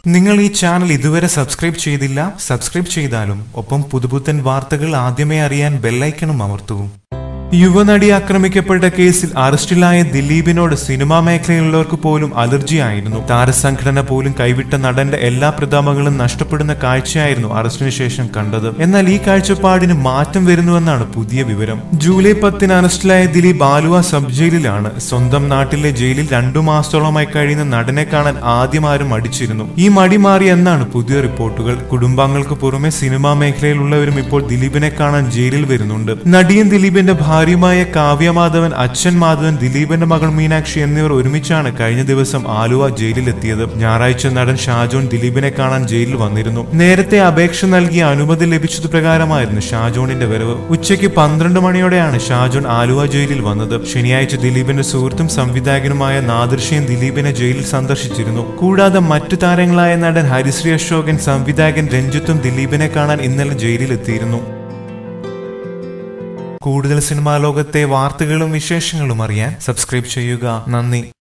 നിങ്ങൾ ഈ ചാനൽ ഇതുവരെ സബ്സ്ക്രൈബ് ചെയ്തില്ല സബ്സ്ക്രൈബ് ചെയ്താലും ഒപ്പം പുതുപുത്തൻ വാർത്തകൾ ആദ്യമേ അറിയാൻ ബെല്ലൈക്കണും അമർത്തൂ യുവനടി ആക്രമിക്കപ്പെട്ട കേസിൽ അറസ്റ്റിലായ ദിലീപിനോട് സിനിമാ മേഖലയിലുള്ളവർക്ക് പോലും അലർജി ആയിരുന്നു താരസംഘടന പോലും കൈവിട്ട നടന്റെ എല്ലാ പ്രതാപങ്ങളും നഷ്ടപ്പെടുന്ന കാഴ്ചയായിരുന്നു അറസ്റ്റിന് ശേഷം കണ്ടത് എന്നാൽ ഈ കാഴ്ചപ്പാടിന് മാറ്റം വരുന്നുവെന്നാണ് പുതിയ വിവരം ജൂലൈ പത്തിന് അറസ്റ്റിലായ ദിലീപ് ആലുവ സബ് ജയിലിലാണ് സ്വന്തം നാട്ടിലെ ജയിലിൽ രണ്ടു മാസത്തോളമായി കഴിയുന്ന നടനെ കാണാൻ ആദ്യം ആരും മടിച്ചിരുന്നു ഈ മടി മാറി എന്നാണ് പുതിയ റിപ്പോർട്ടുകൾ കുടുംബാംഗങ്ങൾക്ക് പുറമെ സിനിമാ മേഖലയിലുള്ളവരും ഇപ്പോൾ ദിലീപിനെ കാണാൻ ജയിലിൽ വരുന്നുണ്ട് നടിയും ദിലീപിന്റെ ഭാര്യയുമായ കാവ്യ മാധവൻ അച്ഛൻ മാധവൻ ദിലീപിന്റെ മകൾ മീനാക്ഷി എന്നിവർ ഒരുമിച്ചാണ് കഴിഞ്ഞ ദിവസം ആലുവ ജയിലിലെത്തിയത് ഞായറാഴ്ച നടൻ ഷാജോൺ ദിലീപിനെ കാണാൻ ജയിലിൽ വന്നിരുന്നു നേരത്തെ അപേക്ഷ നൽകിയ അനുമതി ലഭിച്ചത് പ്രകാരമായിരുന്നു ഷാജോണിന്റെ വരവ് ഉച്ചയ്ക്ക് പന്ത്രണ്ട് മണിയോടെയാണ് ഷാജോൺ ആലുവ ജയിലിൽ വന്നത് ശനിയാഴ്ച ദിലീപിന്റെ സുഹൃത്തും സംവിധായകനുമായ നാദിർഷയും ദിലീപിനെ ജയിലിൽ സന്ദർശിച്ചിരുന്നു കൂടാതെ മറ്റു താരങ്ങളായ നടൻ ഹരിശ്രീ അശോകൻ സംവിധായകൻ രഞ്ജിത്തും ദിലീപിനെ കാണാൻ ഇന്നലെ ജയിലിലെത്തിയിരുന്നു കൂടുതൽ സിനിമാ ലോകത്തെ വാർത്തകളും വിശേഷങ്ങളും അറിയാൻ സബ്സ്ക്രൈബ് ചെയ്യുക നന്ദി